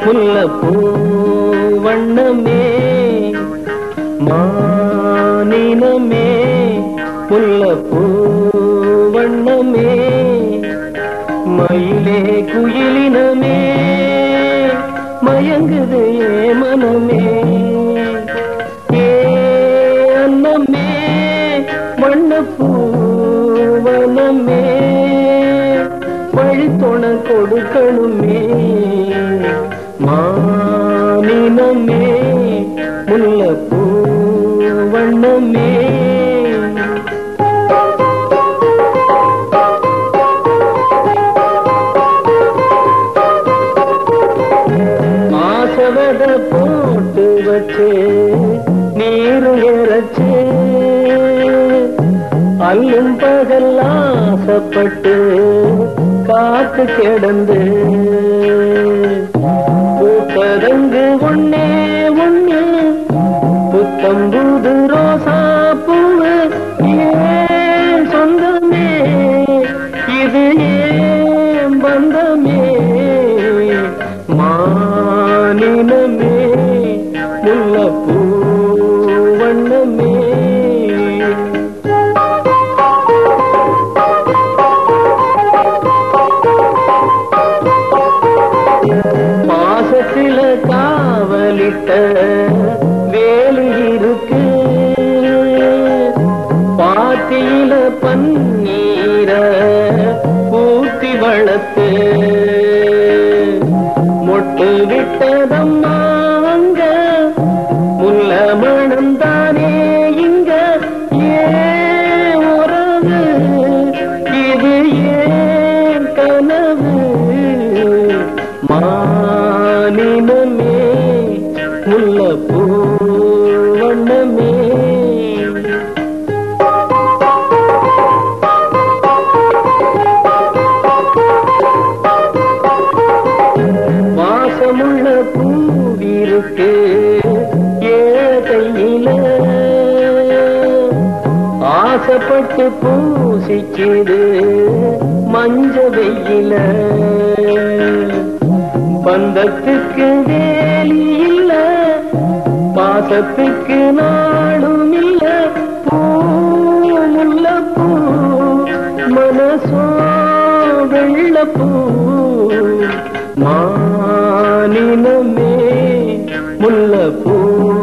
முல்லப்பூ வண்ணமே மானினமே முல்லப்பூ வண்ணமே மயிலே குயிலினமே மயங்குது ஏ மனமே ஏ அன்னமே வண்ணப்பூ வனமே வழித்தொண கொடுக்கணுமே மானினமே முல்லப்பூ வண்ணமே ஆசவத போட்டு வச்சு நீரும் இறச்சு அல்லும் பகல் ஆசைப்பட்டு காத்து கிடந்து பூப்பதங்கு ஒண்ணே ஒண்ணு புத்தம்புது ரோசா பூவு ஏன் சொந்தமே இது ஏன் பந்தமே மானினமே முல்லப்பூ வண்ணமே பாசத்தில காவலிட்ட வேலு இருக்கு பாத்தியில பன்னீர ஊத்தி வளர்த்து மொட்டு விட்டதம்மா அங்க முல்ல மணந்தானே இங்க ஏன் உறவு இது ஏன் கனவு மானினமே முல்லப்பூ வண்ணமே வாசமுள்ள பூவிருக்கு ஏதையில ஆசைப்பட்டு பூசிக்குது மஞ்ச வெயில பந்தத்துக்கு வேலி இல்ல பாசத்துக்கு நாடும் இல்ல பூ முல்லப்பூ மனசோ வெள்ளப்பூ மானினமே முல்லப்பூ